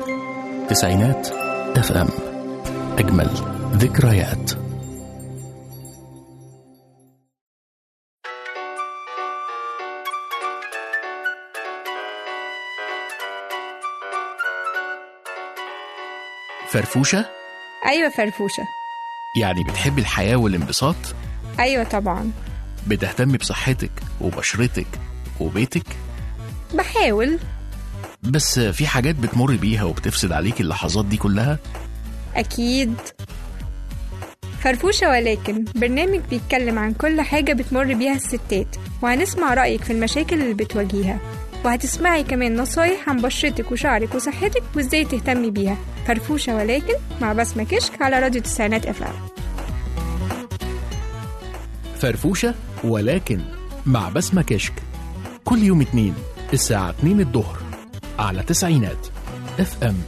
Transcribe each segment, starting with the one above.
تسعينات اف ام اجمل ذكريات فرفوشة أيوة فرفوشة يعني بتحب الحياة والانبساط أيوة طبعا بتهتم بصحتك وبشرتك وبيتك بحاول بس في حاجات بتمر بيها وبتفسد عليك اللحظات دي كلها أكيد فرفوشة ولكن برنامج بيتكلم عن كل حاجة بتمر بيها الستات وهنسمع رأيك في المشاكل اللي بتواجهها وهتسمعي كمان نصايح عن بشرتك وشعرك وصحتك وازاي تهتمي بيها فرفوشة ولكن مع بسمة كشك على راديو تسعينات اف ام فرفوشة ولكن مع بسمة كشك كل يوم اتنين الساعة 2 الظهر على تسعينات اف ام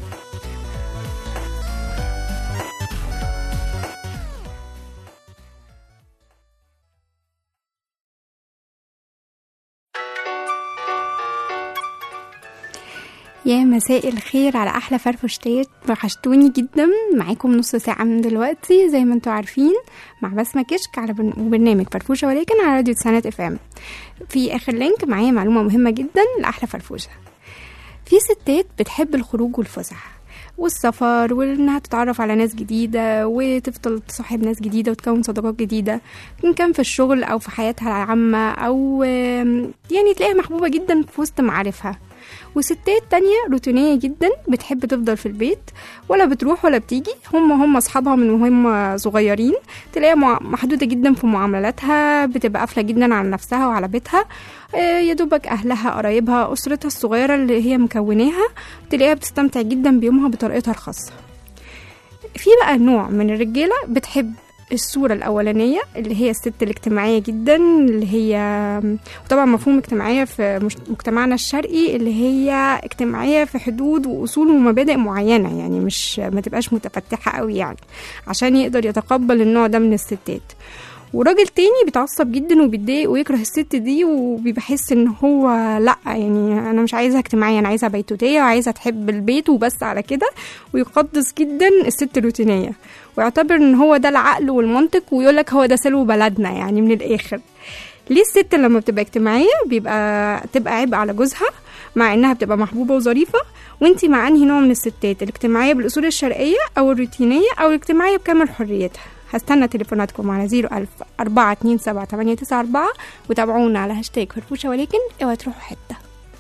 يا مساء الخير على احلى فرفشتات وحشتوني جدا معاكم نص ساعه من دلوقتي زي ما انتوا عارفين مع بسمه كشك على برن- برنامج فرفوشه ولكن على راديو تسعينات اف ام في اخر لينك معايا معلومه مهمه جدا لاحلى فرفوشه في ستات بتحب الخروج والفسح والسفر وانها تتعرف على ناس جديده وتفضل تصاحب ناس جديده وتكون صداقات جديده ان كان في الشغل او في حياتها العامه او آم، يعني تلاقيها محبوبه جدا في وسط معارفها وستات تانية روتينية جدا بتحب تفضل في البيت ولا بتروح ولا بتيجي هم هم أصحابها من وهم صغيرين تلاقيها مع- محدودة جدا في معاملاتها بتبقى قافلة جدا على نفسها وعلى بيتها آه، يا دوبك أهلها قرايبها أسرتها الصغيرة اللي هي مكوناها تلاقيها بتستمتع جدا بيومها بطريقتها الخاصة في بقى نوع من الرجالة بتحب الصورة الأولانية اللي هي الست الاجتماعية جدا اللي هي وطبعا مفهوم اجتماعية في مش- مجتمعنا الشرقي اللي هي اجتماعية في حدود وأصول ومبادئ معينة يعني مش ما تبقاش متفتحة قوي يعني عشان يقدر يتقبل النوع ده من الستات وراجل تاني بيتعصب جدا وبيتضايق ويكره الست دي وبيحس ان هو لا يعني انا مش عايزها اجتماعيه انا عايزها بيتوتيه وعايزها تحب البيت وبس على كده ويقدس جدا الست الروتينيه ويعتبر ان هو ده العقل والمنطق ويقول لك هو ده سلو بلدنا يعني من الاخر ليه الست لما بتبقى اجتماعيه بيبقى تبقى عبء على جوزها مع انها بتبقى محبوبه وظريفه وانتي مع انهي نوع من الستات الاجتماعيه بالاصول الشرقيه او الروتينيه او الاجتماعيه بكامل حريتها هستنى تليفوناتكم على 01000 427 وتابعونا على هاشتاج فرفوشة ولكن اوعى تروحوا حتة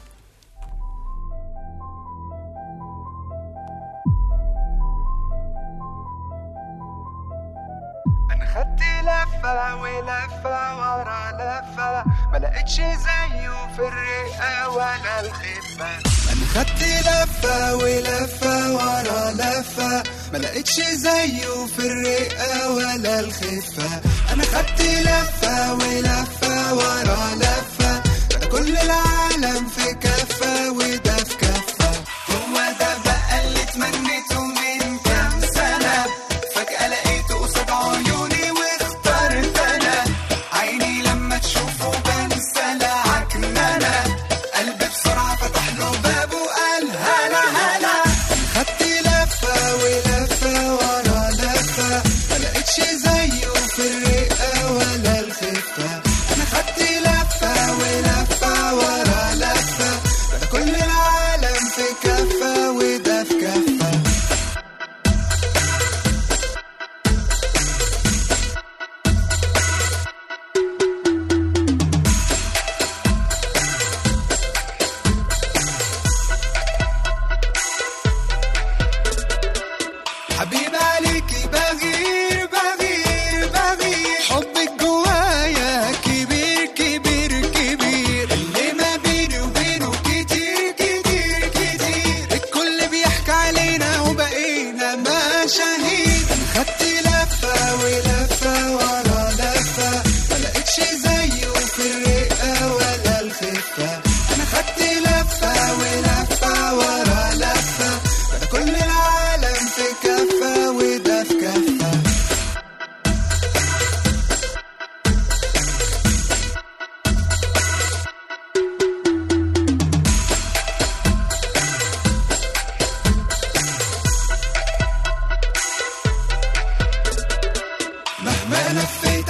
انا خدت لفة ولفة ورا لفة ما لقيتش زيه في الرئة ولا الخفة انا خدت لفة ولفة ورا لفة ما لقيتش زيه في الرئة ولا الخفة انا خدت لفة ولفة ورا لفة ده كل العالم في كفة وده في كفة هو ده بقى اللي تمنيته من كام سنة فجأة لقيته قصاد عيوني واخترت أنا عيني لما تشوفه بنسى العكننة قلبي بسرعة فتح له باب وقال هلا هلا خدت لفة ولفة ورا لفة ما لقيتش زيه في الرئة ولا الخفة أنا خدت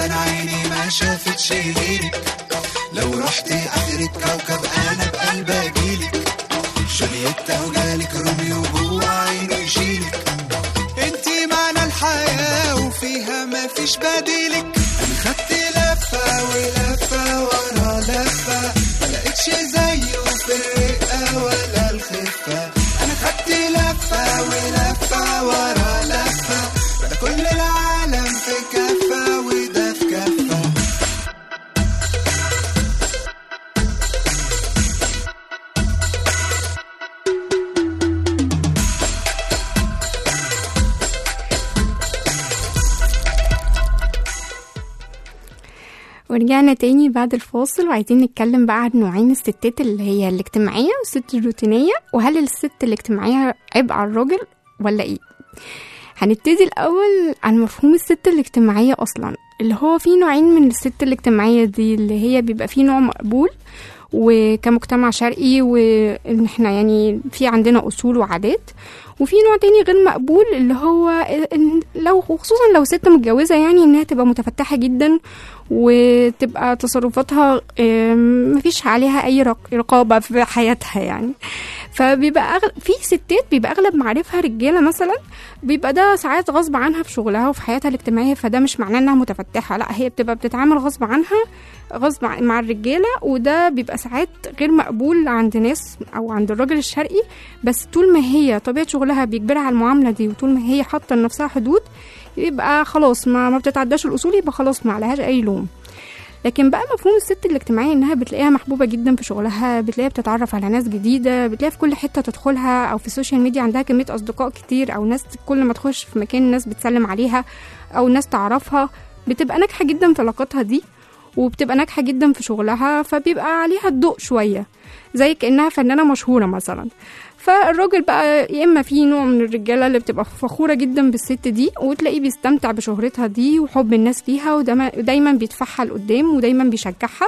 انا عيني ما شافتش غيرك لو رحت اخر الكوكب انا بقلب اجيلك جولييتا وجالك روميو جوه عيني يشيلك انتي معنى الحياة وفيها ما فيش بديلك انا خدت لفة ولفة ورا لفة ما لقيتش زيه في الرقة ولا الخفة انا خدت لفة ولفة ورا لفة ده كل العالم في كفة وده في كفة ورجعنا تاني بعد الفاصل وعايزين نتكلم بقى عن نوعين الستات اللي هي الاجتماعية والست الروتينية وهل الست الاجتماعية عبء على الراجل ولا ايه هنبتدي الأول عن مفهوم الست الاجتماعية أصلا اللي هو في نوعين من الست الاجتماعية دي اللي هي بيبقى فيه نوع مقبول وكمجتمع شرقي وان احنا يعني في عندنا اصول وعادات وفي نوع تاني غير مقبول اللي هو إن لو خصوصا لو ست متجوزة يعني انها تبقى متفتحة جدا وتبقى تصرفاتها آم، مفيش عليها اي رق- رقابة في حياتها يعني فبيبقى أغل... في ستات بيبقى اغلب معارفها رجاله مثلا بيبقى ده ساعات غصب عنها في شغلها وفي حياتها الاجتماعيه فده مش معناه انها متفتحه لا هي بتبقى بتتعامل غصب عنها غصب عن- مع الرجاله وده بيبقى ساعات غير مقبول عند ناس او عند الراجل الشرقي بس طول ما هي طبيعه شغلها بيجبرها على المعامله دي وطول ما هي حاطه لنفسها حدود يبقى خلاص ما ما بتتعداش الاصول يبقى خلاص ما عليهاش اي لوم لكن بقى مفهوم الست الاجتماعية انها بتلاقيها محبوبة جدا في شغلها بتلاقيها بتتعرف على ناس جديدة بتلاقيها في كل حتة تدخلها او في السوشيال ميديا عندها كمية اصدقاء كتير او ناس كل ما تخش في مكان ناس بتسلم عليها او ناس تعرفها بتبقى ناجحة جدا في علاقاتها دي وبتبقى ناجحة جدا في شغلها فبيبقى عليها الضوء شوية زي كأنها فنانة مشهورة مثلا فالراجل بقى يا اما في نوع من الرجاله اللي بتبقى فخوره جدا بالست دي وتلاقيه بيستمتع بشهرتها دي وحب الناس ليها ودايما بيدفعها لقدام ودايما بيشجعها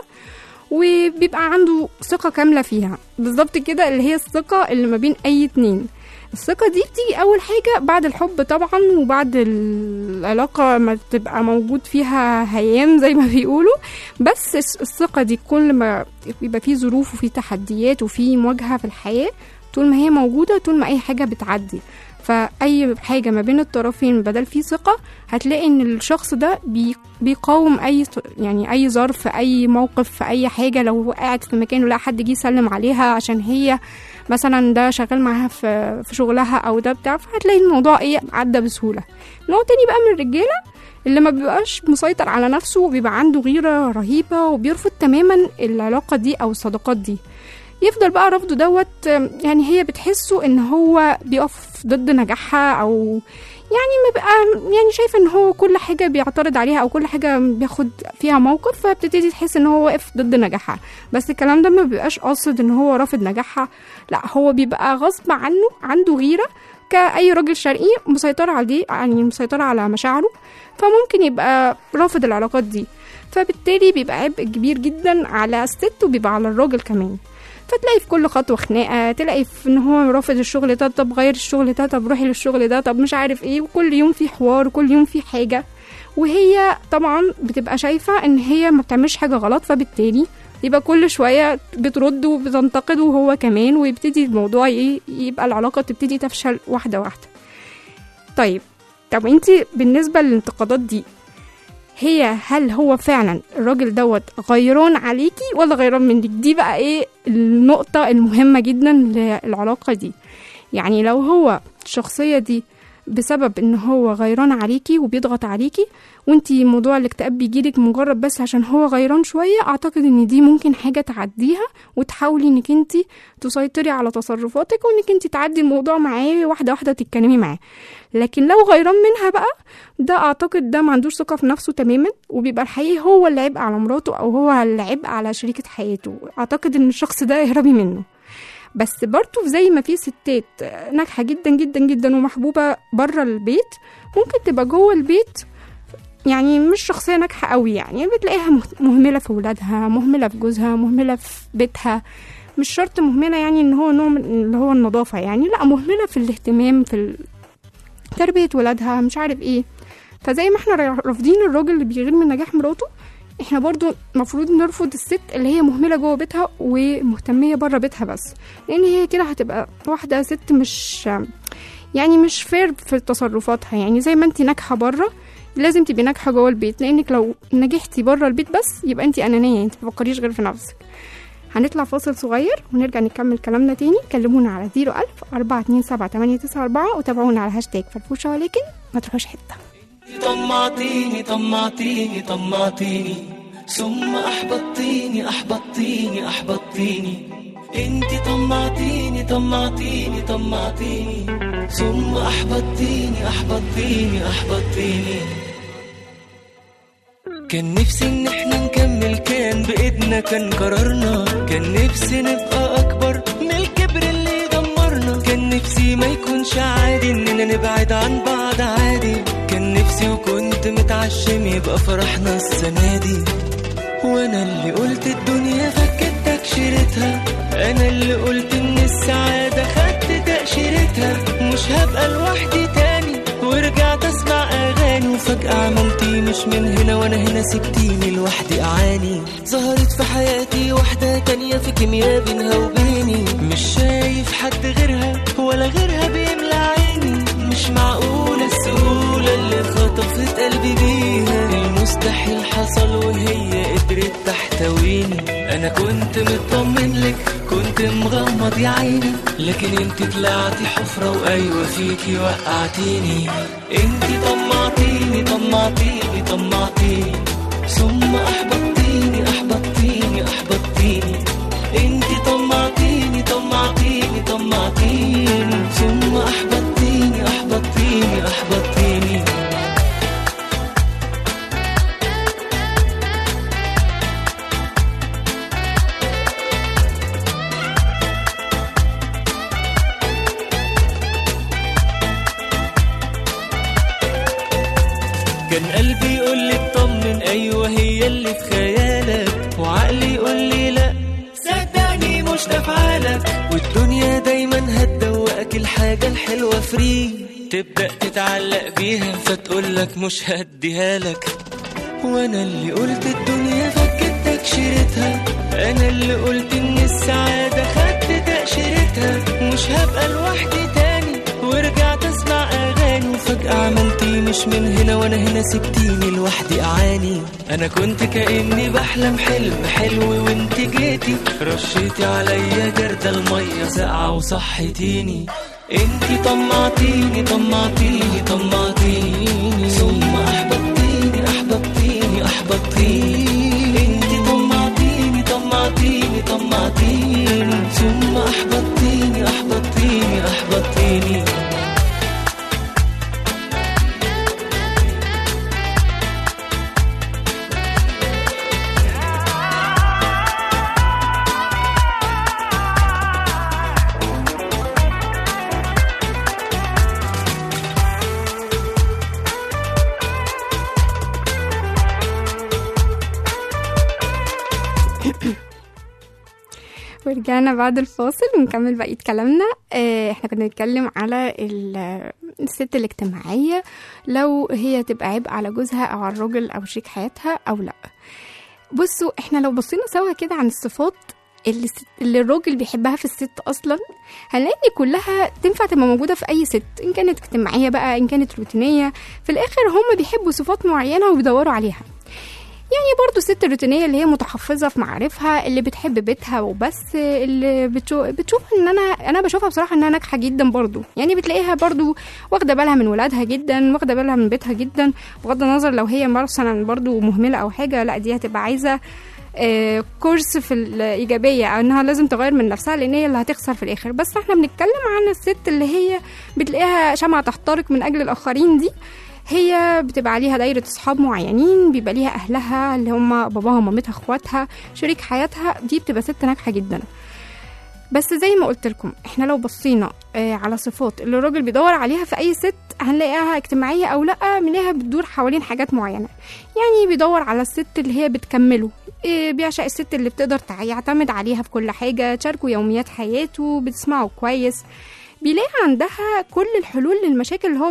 وبيبقى عنده ثقه كامله فيها بالظبط كده اللي هي الثقه اللي ما بين اي اتنين الثقة دي بتيجي أول حاجة بعد الحب طبعا وبعد العلاقة ما تبقى موجود فيها هيام زي ما بيقولوا بس الس- الثقة دي كل ما يبقى فيه ظروف وفيه تحديات وفيه مواجهة في الحياة طول ما هي موجودة طول ما أي حاجة بتعدي فأي حاجة ما بين الطرفين بدل فيه ثقة هتلاقي إن الشخص ده بي بيقاوم أي يعني أي ظرف أي موقف في أي حاجة لو هو قاعد في مكان ولا حد جه يسلم عليها عشان هي مثلا ده شغال معاها في في شغلها أو ده بتاع فهتلاقي الموضوع إيه عدى بسهولة نوع تاني بقى من الرجالة اللي ما بيبقاش مسيطر على نفسه وبيبقى عنده غيرة رهيبة وبيرفض تماما العلاقة دي أو الصداقات دي يفضل بقى رفضه دوت يعني هي بتحسه ان هو بيقف ضد نجاحها او يعني ما بقى يعني شايفه ان هو كل حاجه بيعترض عليها او كل حاجه بياخد فيها موقف فبتبتدي تحس ان هو واقف ضد نجاحها بس الكلام ده ما بيبقاش قاصد ان هو رافض نجاحها لا هو بيبقى غصب عنه عنده غيره كأي راجل شرقي مسيطر عليه يعني مسيطر على مشاعره فممكن يبقى رافض العلاقات دي فبالتالي بيبقى عبء كبير جدا على الست وبيبقى على الراجل كمان فتلاقي في كل خطوه خناقه تلاقي في ان هو رافض الشغل ده طب غير الشغل ده طب روحي للشغل ده طب مش عارف ايه وكل يوم في حوار وكل يوم في حاجه وهي طبعا بتبقى شايفه ان هي ما بتعملش حاجه غلط فبالتالي يبقى كل شويه بترد وبتنتقد وهو كمان ويبتدي الموضوع ايه يبقى العلاقه تبتدي تفشل واحده واحده طيب طب انت بالنسبه للانتقادات دي هي هل هو فعلا الراجل دوت غيران عليكي ولا غيران منك دي بقى ايه النقطة المهمة جدا للعلاقة دي يعني لو هو الشخصية دي بسبب ان هو غيران عليكي وبيضغط عليكي وانتي موضوع الاكتئاب بيجيلك مجرد بس عشان هو غيران شوية اعتقد ان دي ممكن حاجة تعديها وتحاولي انك انتي تسيطري على تصرفاتك وانك انتي تعدي الموضوع معاه واحدة واحدة تتكلمي معاه لكن لو غيران منها بقى ده اعتقد ده ما عندوش ثقه في نفسه تماما وبيبقى الحقيقي هو اللي عبء على مراته او هو اللي عبء على شريكه حياته اعتقد ان الشخص ده اهربي منه بس برضه زي ما في ستات ناجحه جدا جدا جدا ومحبوبه بره البيت ممكن تبقى جوه البيت يعني مش شخصيه ناجحه قوي يعني بتلاقيها مه- مهمله في ولادها مهمله في جوزها مهمله في بيتها مش شرط مهمله يعني ان هو نوع من اللي هو النظافه يعني لا مهمله في الاهتمام في ال- تربيه ولادها مش عارف ايه فزي ما احنا رافضين الراجل اللي بيغير من نجاح مراته احنا برضو المفروض نرفض الست اللي هي مهملة جوه بيتها ومهتمية بره بيتها بس لان هي كده هتبقى واحدة ست مش يعني مش فير في تصرفاتها يعني زي ما انت ناجحة بره لازم تبقي ناجحة جوه البيت لانك لو نجحتي بره البيت بس يبقى انت انانية انت متفكريش غير في نفسك هنطلع فاصل صغير ونرجع نكمل كلامنا تاني كلمونا على 01000 427 وتابعونا على هاشتاج فرفوشة ولكن ما تروحوش حتة طمعتيني طمعتيني طمعتيني ثم أحبطتيني أحبطتيني أحبطتيني انت طمعتيني طمعتيني طمعتيني ثم أحبطتيني أحبطتيني أحبطتيني كان نفسي ان احنا نكمل كان بايدنا كان قرارنا كان نفسي نبقى اكبر من الكبر اللي دمرنا كان نفسي ما يكونش عادي اننا نبعد عن بعض عادي كان نفسي وكنت متعشم يبقى فرحنا السنة دي وانا اللي قلت الدنيا فكت تكشيرتها انا اللي قلت ان السعادة خدت تأشيرتها مش هبقى لوحدي تاني ورجعت اسمع اغاني وفجأة عملتي مش من هنا وانا هنا سبتيني لوحدي اعاني ظهرت في حياتي واحدة تانية في كيمياء بينها وبيني مش شايف حد غيرها ولا غيرها بيملى عيني مش معقولة السهولة اللي خطفت قلبي بيها المستحيل حصل وهي قدرت تحتويني انا كنت مطمن لك كنت مغمض يا عيني لكن انت طلعتي حفرة وايوه فيكي وقعتيني انت طمعتيني طمعتيني طمعتيني ثم احبطتيني احبطتيني احبطتيني انت طمعتيني طمعتيني طمعتيني ثم احبطتيني احبطتيني احبطتيني كان قلبي يقول لي اطمن ايوه هي اللي في خيالك وعقلي يقول لي لا صدقني مش ده فعالك والدنيا دايما هتدوقك الحاجة الحلوة فري تبدأ تتعلق بيها فتقول لك مش هديها لك وانا اللي قلت الدنيا فكت تكشيرتها انا اللي قلت ان السعادة خدت تأشيرتها مش هبقى لوحدي تاني ورجعت اسمع اغاني وفجأة عملتي مش من هنا وانا هنا سبتيني لوحدي اعاني انا كنت كأني بحلم حلم حلو وانت جيتي رشيتي عليا جردة المية ساقعة وصحتيني انتي طمعتيني طمعتيني طمعتيني ثم احبطتيني احبطتيني احبطتيني انتي طمعتيني طمعتيني طمعتيني ثم احبطتيني احبطتيني احبطتيني ورجعنا بعد الفاصل ونكمل بقية كلامنا آه، احنا كنا بنتكلم على ال- الست الاجتماعية لو هي تبقى عبء على جوزها أو على الراجل أو شريك حياتها أو لأ بصوا احنا لو بصينا سوا كده عن الصفات اللي, الست- اللي الراجل بيحبها في الست أصلا هنلاقي إن كلها تنفع تبقى موجودة في أي ست إن كانت اجتماعية بقى إن كانت روتينية في الآخر هم بيحبوا صفات معينة وبيدوروا عليها يعني برضو الست الروتينية اللي هي متحفظة في معارفها اللي بتحب بيتها وبس اللي بتشوف, بتشوف ان انا انا بشوفها بصراحة انها ناجحة جدا برضو يعني بتلاقيها برضو واخدة بالها من ولادها جدا واخدة بالها من بيتها جدا بغض النظر لو هي مثلا برضو مهملة او حاجة لا دي هتبقى عايزة آه، كورس في الإيجابية أو إنها لازم تغير من نفسها لأن هي اللي هتخسر في الآخر بس إحنا بنتكلم عن الست اللي هي بتلاقيها شمعة تحترق من أجل الآخرين دي هي بتبقى عليها دايرة أصحاب معينين بيبقى ليها أهلها اللي هم باباها ومامتها اخواتها شريك حياتها دي بتبقى ست ناجحة جدا بس زي ما قلت لكم احنا لو بصينا آه على صفات اللي الراجل بيدور عليها في اي ست هنلاقيها اجتماعيه او لا بنلاقيها بتدور حوالين حاجات معينه يعني بيدور على الست اللي هي بتكمله إيه بيعشق الست اللي بتقدر تع- يعتمد عليها في كل حاجه تشاركه يوميات حياته بتسمعه كويس بيلاقي عندها كل الحلول للمشاكل اللي هو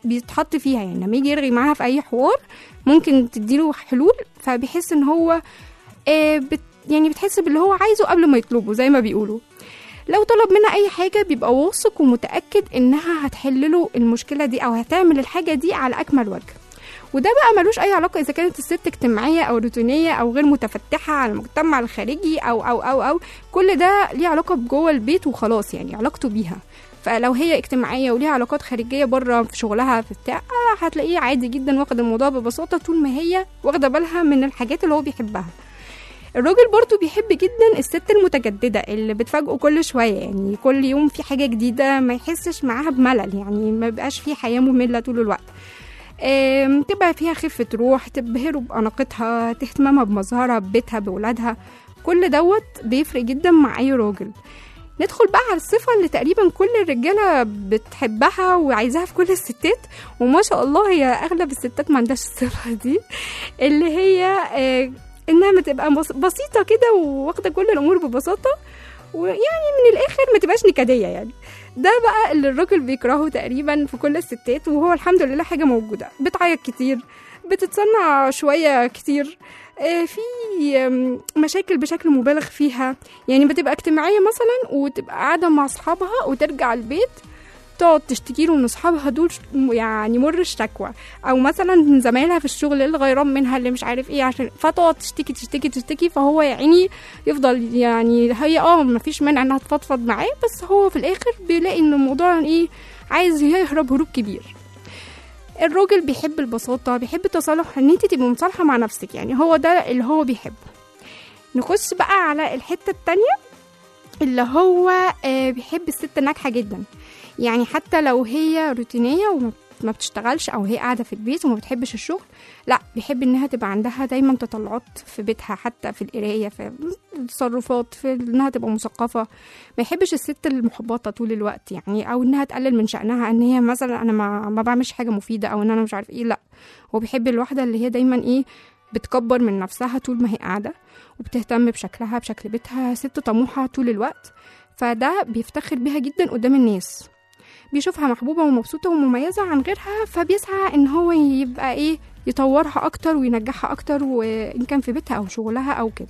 بيتحط فيها يعني لما يجي يرغي معاها في اي حوار ممكن تديله حلول فبيحس ان هو آه بت يعني بتحس باللي هو عايزه قبل ما يطلبه زي ما بيقولوا لو طلب منها اي حاجه بيبقى واثق ومتاكد انها هتحل له المشكله دي او هتعمل الحاجه دي على اكمل وجه وده بقى ملوش اي علاقه اذا كانت الست اجتماعيه او روتينيه او غير متفتحه على المجتمع الخارجي او او او او كل ده ليه علاقه بجوه البيت وخلاص يعني علاقته بيها فلو هي اجتماعيه وليها علاقات خارجيه بره في شغلها في بتاع آه هتلاقيه عادي جدا واخد الموضوع ببساطه طول ما هي واخده بالها من الحاجات اللي هو بيحبها الراجل برضو بيحب جدا الست المتجددة اللي بتفاجئه كل شوية يعني كل يوم في حاجة جديدة ما يحسش معاها بملل يعني ما بقاش في حياة مملة طول الوقت آم، تبقى فيها خفة روح تبهره بأناقتها اهتمامها بمظهرها ببيتها بولادها كل دوت بيفرق جدا مع أي راجل ندخل بقى على الصفة اللي تقريبا كل الرجالة بتحبها وعايزاها في كل الستات وما شاء الله هي أغلب الستات ما عندهاش الصفة دي اللي هي آه، إنها بتبقى بس- بسيطة كده وواخدة كل الأمور ببساطة ويعني من الآخر ما تبقاش نكدية يعني ده بقى اللي الراجل بيكرهه تقريبا في كل الستات وهو الحمد لله حاجة موجودة بتعيط كتير بتتصنع شوية كتير آه، في آم، مشاكل بشكل مبالغ فيها يعني بتبقى اجتماعية مثلا وتبقى قاعدة مع أصحابها وترجع البيت تقعد تشتكي له ان اصحابها دول ش- يعني مر الشكوى او مثلا من زمايلها في الشغل اللي غيران منها اللي مش عارف ايه عشان فتقعد تشتكي تشتكي تشتكي فهو يا عيني يفضل يعني هي اه مفيش مانع انها تفضفض معاه بس هو في الاخر بيلاقي ان الموضوع ايه عايز يهرب هروب كبير الراجل بيحب البساطة بيحب التصالح ان انت تبقي متصالحة مع نفسك يعني هو ده اللي هو بيحبه نخش بقى على الحتة التانية اللي هو آه، بيحب الست الناجحة جدا يعني حتى لو هي روتينية وما ما بتشتغلش او هي قاعده في البيت وما بتحبش الشغل لا بيحب انها تبقى عندها دايما تطلعات في بيتها حتى في القرايه في التصرفات في انها تبقى مثقفه ما يحبش الست المحبطه طول الوقت يعني او انها تقلل من شانها ان هي مثلا انا ما, ما بعملش حاجه مفيده او ان انا مش عارف ايه لا هو بيحب الواحده اللي هي دايما ايه بتكبر من نفسها طول ما هي قاعده وبتهتم بشكلها بشكل بيتها ست طموحه طول الوقت فده بيفتخر بيها جدا قدام الناس بيشوفها محبوبة ومبسوطة ومميزة عن غيرها فبيسعى ان هو يبقى ايه يطورها اكتر وينجحها اكتر وان كان في بيتها او شغلها او كده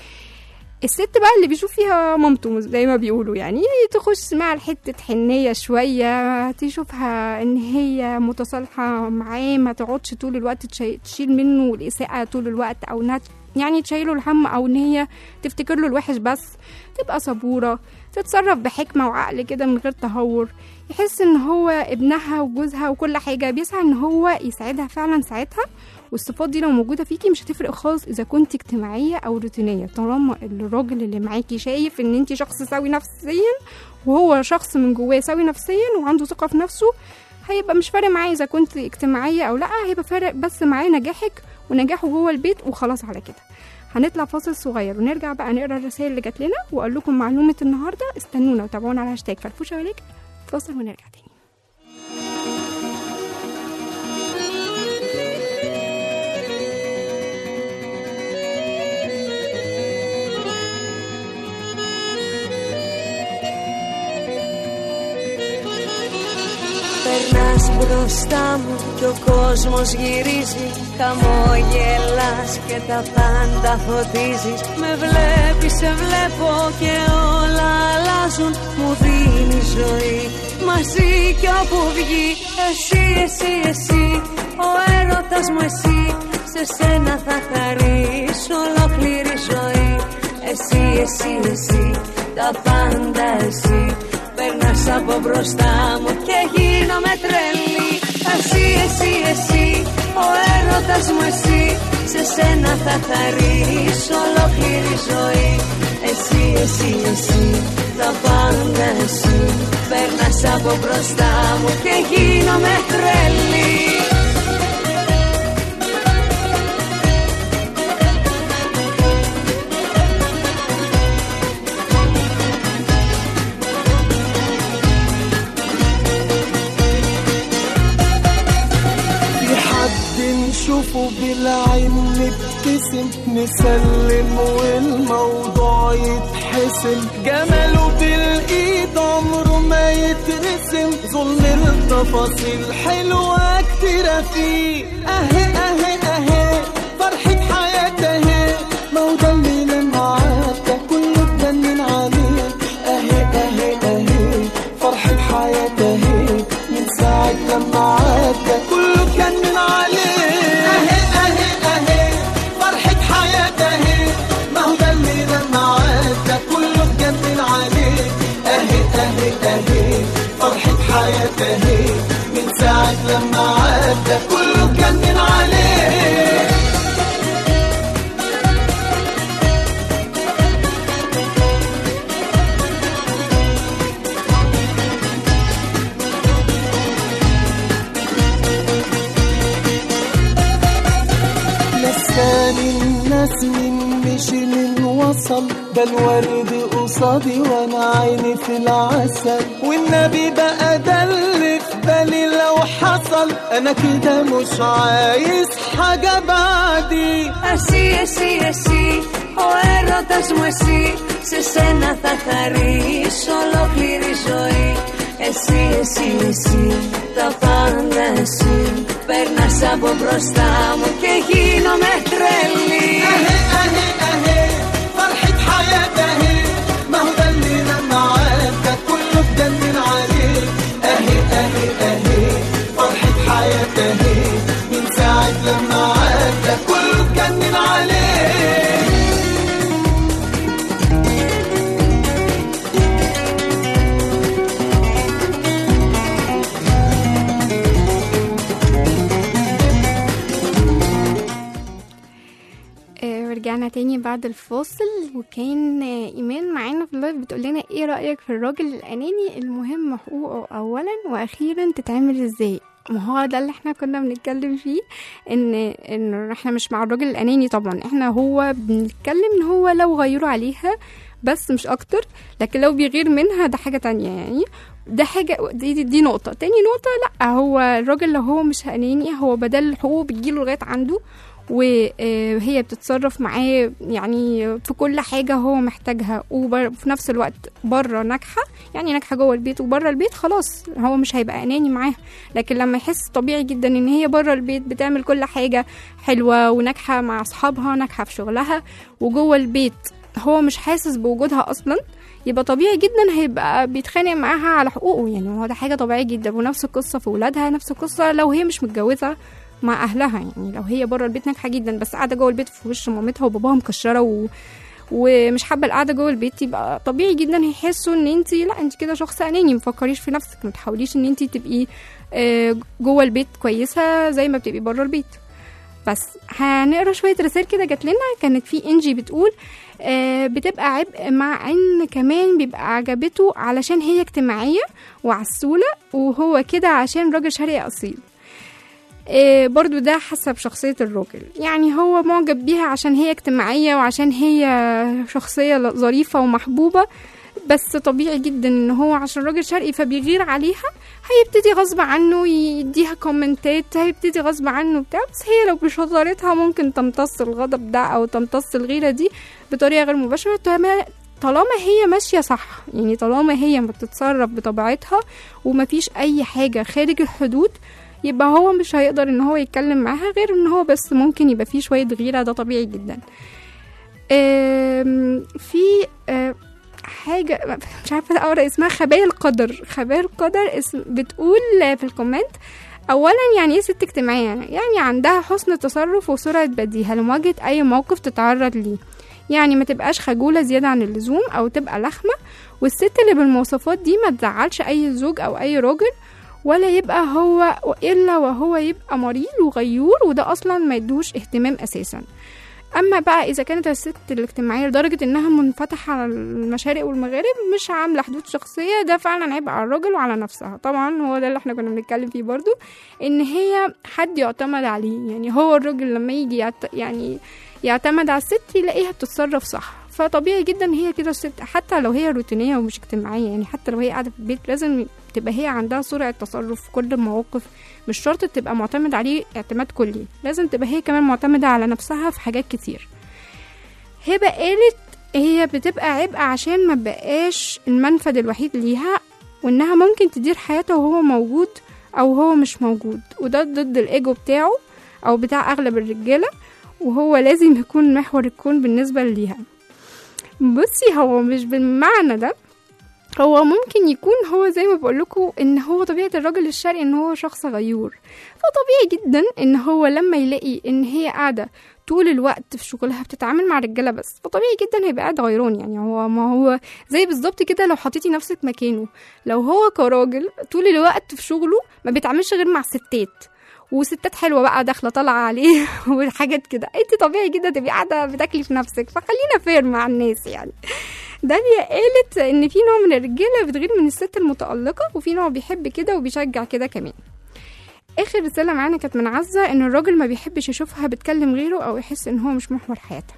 الست بقى اللي بيشوف فيها مامته زي ما بيقولوا يعني تخش مع حتة حنية شوية تشوفها ان هي متصالحة معاه ما تقعدش طول الوقت تشي- تشيل منه الإساءة طول الوقت او انها يعني تشيله الهم او ان هي تفتكر له الوحش بس تبقى صبورة تتصرف بحكمة وعقل كده من غير تهور يحس ان هو ابنها وجوزها وكل حاجة بيسعى ان هو يساعدها فعلا ساعتها والصفات دي لو موجودة فيكي مش هتفرق خالص اذا كنت اجتماعية او روتينية طالما الراجل اللي معاكي شايف ان انت شخص سوي نفسيا وهو شخص من جواه سوي نفسيا وعنده ثقة في نفسه هيبقى مش فارق معاه اذا كنت اجتماعية او لا هيبقى فارق بس معاه نجاحك ونجاحه جوه البيت وخلاص على كده هنطلع فاصل صغير ونرجع بقى نقرا الرسائل اللي جات لنا واقول لكم معلومه النهارده استنونا وتابعونا على هاشتاج فرفوشه وليك فاصل ونرجع تاني Περνάς μπροστά μου και ο κόσμος γυρίζει Χαμόγελας και τα πάντα φωτίζεις Με βλέπεις, σε βλέπω και όλα αλλάζουν Μου δίνει ζωή μαζί κι όπου βγει Εσύ, εσύ, εσύ, ο έρωτας μου εσύ Σε σένα θα χαρίσω ολόκληρη ζωή Εσύ, εσύ, εσύ, τα πάντα εσύ Περνάς από μπροστά μου και γίνομαι τρελή Εσύ, εσύ, εσύ, ο έρωτας μου εσύ Σε σένα θα χαρίσω ολόκληρη ζωή Εσύ, εσύ, εσύ, τα πάντα εσύ Περνάς από μπροστά μου και γίνομαι τρελή في حد نشوفه وبالعين نبتسم نسلم والموضوع يتحسم جماله بالايد عمره ما يترسم ظلم التفاصيل حلوة كتيرة فيه اهي اهي اهي فرحة حياتي اهي ما هو ده اللي لما عدى كله اتجنن عليه اهي اهي اهي فرحة حياتي اهي من ساعة لما عدى كله اتجنن عليه اهي اهي اهي فرحة حياتي اهي ما هو ده اللي لما عدى كله اتجنن عليه اهي اهي اهي فرحة حياتي اهي من ساعة لما عدى كله اتجنن عليه لساني الناس من مشي من وصل ده الورد قصادي وانا عيني في العسل والنبي بقى ده اللي في بالي لو حصل انا كده مش عايز حاجة بعدي Εσύ, εσύ, εσύ, ο έρωτας μου εσύ Σε σένα θα χαρίσω ολόκληρη ζωή Εσύ, εσύ, εσύ, τα πάντα εσύ Περνάς από μπροστά μου και γίνομαι τρελή اهي اهي اهي فرحة حياتي اهي ما هو ده اللي لما عدى كله اتجنن عليه اهي اهي اهي فرحة حياتي اهي من ساعة لما عدى كله اتجنن عليه آه، ورجعنا تاني بعد الفاصل وكان آه، ايمان معانا في اللايف بتقول لنا ايه رايك في الراجل الاناني المهم حقوقه اولا واخيرا تتعمل ازاي ما هو ده اللي احنا كنا بنتكلم فيه ان ان احنا مش مع الراجل الاناني طبعا احنا هو بنتكلم ان هو لو غيروا عليها بس مش اكتر لكن لو بيغير منها ده حاجه تانية يعني ده حاجة دي, دي, دي نقطة تاني نقطة لأ هو الراجل لو هو مش أناني هو بدل الحقوق بتجيله لغاية عنده وهي بتتصرف معاه يعني في كل حاجة هو محتاجها وبر- وفي نفس الوقت بره ناجحة يعني ناجحة جوه البيت وبره البيت خلاص هو مش هيبقى أناني معاها لكن لما يحس طبيعي جدا إن هي بره البيت بتعمل كل حاجة حلوة وناجحة مع أصحابها ناجحة في شغلها وجوه البيت هو مش حاسس بوجودها أصلا يبقى طبيعي جدا هيبقى بيتخانق معاها على حقوقه يعني هو ده حاجة طبيعية جدا ونفس القصة في ولادها نفس القصة لو هي مش متجوزة مع اهلها يعني لو هي بره البيت ناجحه جدا بس قاعده جوه البيت في وش مامتها وباباها مكشره و... ومش حابه القعده جوه البيت يبقى طبيعي جدا هيحسوا ان انت لا انت كده شخص اناني مفكريش في نفسك ما تحاوليش ان انت تبقي آه، جوه البيت كويسه زي ما بتبقي بره البيت بس هنقرا شويه رسائل كده جات لنا كانت في انجي بتقول آه، بتبقى عبء مع ان كمان بيبقى عجبته علشان هي اجتماعيه وعسوله وهو كده عشان راجل شرقي اصيل إيه برضو ده حسب شخصية الراجل يعني هو معجب بيها عشان هي اجتماعية وعشان هي شخصية ل- ظريفة ومحبوبة بس طبيعي جدا ان هو عشان راجل شرقي فبيغير عليها هيبتدي غصب عنه يديها كومنتات هيبتدي غصب عنه بتاع بس هي لو بشطارتها ممكن تمتص الغضب ده او تمتص الغيرة دي بطريقة غير مباشرة طالما- طالما هي ماشية صح يعني طالما هي بتتصرف بطبيعتها ومفيش اي حاجة خارج الحدود يبقى هو مش هيقدر ان هو يتكلم معاها غير ان هو بس ممكن يبقى فيه شوية غيرة ده طبيعي جدا آم، في آه، حاجة مش عارفة اقرا اسمها خبايا القدر خبايا القدر اسم بتقول في الكومنت اولا يعني ايه ست اجتماعية يعني عندها حسن تصرف وسرعة بديهة لمواجهة اي موقف تتعرض ليه يعني ما تبقاش خجولة زيادة عن اللزوم او تبقى لخمة والست اللي بالمواصفات دي ما تزعلش اي زوج او اي راجل ولا يبقى هو الا وهو يبقى مريض وغيور وده اصلا ما يدوش اهتمام اساسا اما بقى اذا كانت الست الاجتماعيه لدرجه انها منفتحه على المشارق والمغارب مش عامله حدود شخصيه ده فعلا عيب على الراجل وعلى نفسها طبعا هو ده اللي احنا كنا بنتكلم فيه برضو ان هي حد يعتمد عليه يعني هو الراجل لما يجي يعت... يعني يعتمد على الست يلاقيها بتتصرف صح فطبيعي جدا هي كده الست حتى لو هي روتينيه ومش اجتماعيه يعني حتى لو هي قاعده في البيت لازم تبقى هي عندها سرعة تصرف في كل المواقف مش شرط تبقى معتمد عليه اعتماد كلي لازم تبقى هي كمان معتمدة على نفسها في حاجات كتير هبة قالت هي بتبقى عبء عشان ما بقاش المنفذ الوحيد ليها وانها ممكن تدير حياته وهو موجود او هو مش موجود وده ضد الايجو بتاعه او بتاع اغلب الرجاله وهو لازم يكون محور الكون بالنسبه ليها بصي هو مش بالمعنى ده هو ممكن يكون هو زي ما بقولكوا ان هو طبيعة الراجل الشرقي ان هو شخص غيور فطبيعي جدا ان هو لما يلاقي ان هي قاعدة طول الوقت في شغلها بتتعامل مع رجالة بس فطبيعي جدا هيبقى قاعد غيران يعني هو ما هو زي بالظبط كده لو حطيتي نفسك مكانه لو هو كراجل طول الوقت في شغله ما بيتعاملش غير مع ستات وستات حلوه بقى داخله طالعه عليه وحاجات كده انت طبيعي جدا تبقي قاعده بتاكلي في نفسك فخلينا فير مع الناس يعني داليا قالت ان في نوع من الرجاله بتغير من الست المتالقه وفي نوع بيحب كده وبيشجع كده كمان اخر رساله معانا كانت من عزه ان الراجل ما بيحبش يشوفها بتكلم غيره او يحس ان هو مش محور حياتها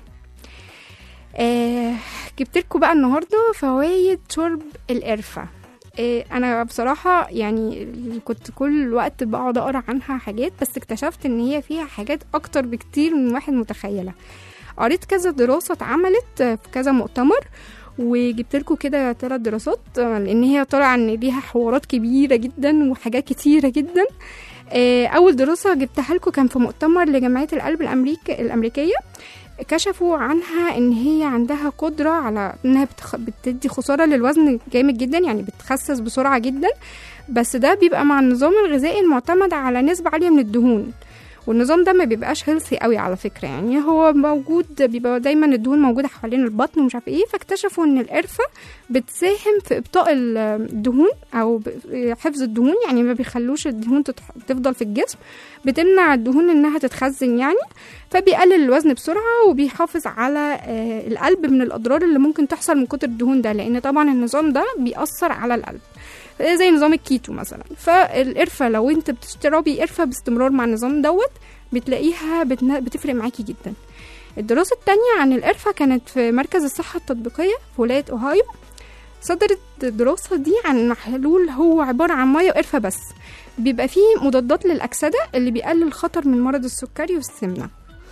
آه جبت لكم بقى النهارده فوائد شرب القرفه آه انا بصراحه يعني كنت كل الوقت بقعد اقرا عنها حاجات بس اكتشفت ان هي فيها حاجات اكتر بكتير من واحد متخيله قريت كذا دراسه اتعملت في كذا مؤتمر وجبت لكم كده ثلاث دراسات آه، لان هي طالعه ان ليها حوارات كبيره جدا وحاجات كتيره جدا آه، اول دراسه جبتها لكم كان في مؤتمر لجمعيه القلب الامريكي الامريكيه كشفوا عنها ان هي عندها قدره على انها بتخ... بتدي خساره للوزن جامد جدا يعني بتخسس بسرعه جدا بس ده بيبقى مع النظام الغذائي المعتمد على نسبه عاليه من الدهون والنظام ده ما بيبقاش هيلثي قوي على فكره يعني هو موجود بيبقى دايما الدهون موجوده حوالين البطن ومش عارف ايه فاكتشفوا ان القرفه بتساهم في ابطاء الدهون او ب- حفظ الدهون يعني ما بيخلوش الدهون تتح- تفضل في الجسم بتمنع الدهون انها تتخزن يعني فبيقلل الوزن بسرعه وبيحافظ على آه، القلب من الاضرار اللي ممكن تحصل من كتر الدهون ده لان طبعا النظام ده بيأثر على القلب زي نظام الكيتو مثلا فالقرفة لو انت بتشربي قرفة باستمرار مع النظام دوت بتلاقيها بتنا- بتفرق معاكي جدا الدراسة التانية عن القرفة كانت في مركز الصحة التطبيقية في ولاية أوهايو صدرت الدراسة دي عن محلول هو عبارة عن مية وقرفة بس بيبقى فيه مضادات للأكسدة اللي بيقلل خطر من مرض السكري والسمنة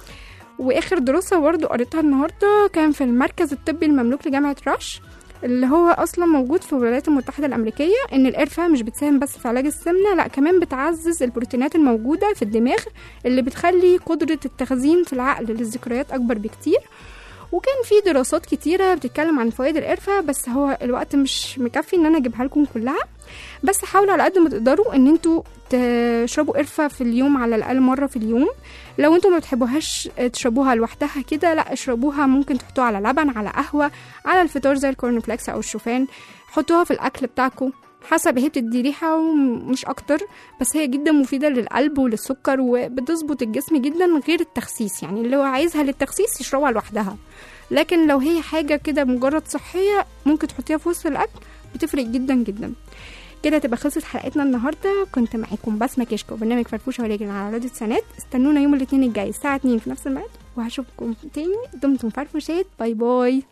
واخر دراسه برضه قريتها النهارده كان في المركز الطبي المملوك لجامعه راش اللي هو اصلا موجود في الولايات المتحده الامريكيه ان القرفه مش بتساهم بس في علاج السمنه لا كمان بتعزز البروتينات الموجوده في الدماغ اللي بتخلي قدره التخزين في العقل للذكريات اكبر بكتير وكان في دراسات كتيرة بتتكلم عن فوائد القرفة بس هو الوقت مش مكفي ان انا اجيبها لكم كلها بس حاولوا على قد ما تقدروا ان انتوا تشربوا قرفة في اليوم على الاقل مرة في اليوم لو انتوا ما بتحبوهاش تشربوها لوحدها كده لا اشربوها ممكن تحطوها على لبن على قهوة على الفطار زي الكورن فليكس او الشوفان حطوها في الاكل بتاعكم حسب هي بتدي ريحة ومش أكتر بس هي جدا مفيدة للقلب وللسكر وبتظبط الجسم جدا غير التخسيس يعني اللي هو عايزها للتخسيس يشربها لوحدها لكن لو هي حاجة كده مجرد صحية ممكن تحطيها في وسط الأكل بتفرق جدا جدا كده تبقى خلصت حلقتنا النهارده كنت معاكم بسمة كشكو برنامج فرفوشة ولكن على راديو سنات استنونا يوم الاثنين الجاي الساعة 2 في نفس الميعاد وهشوفكم تاني دمتم فرفوشات باي باي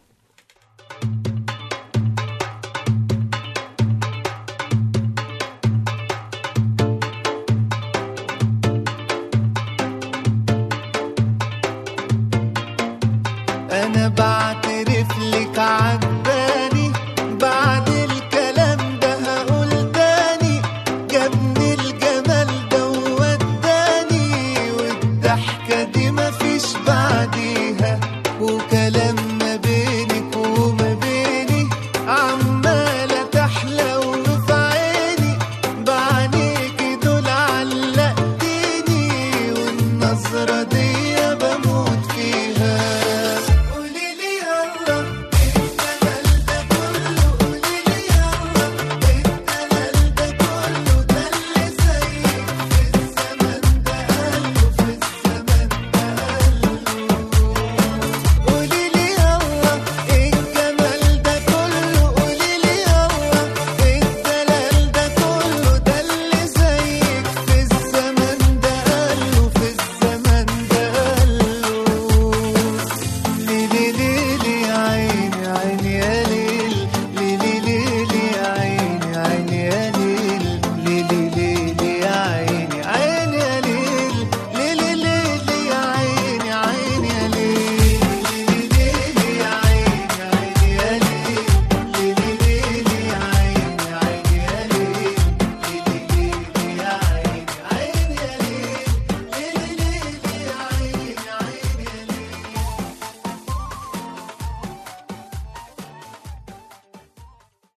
انا بعترف لك عن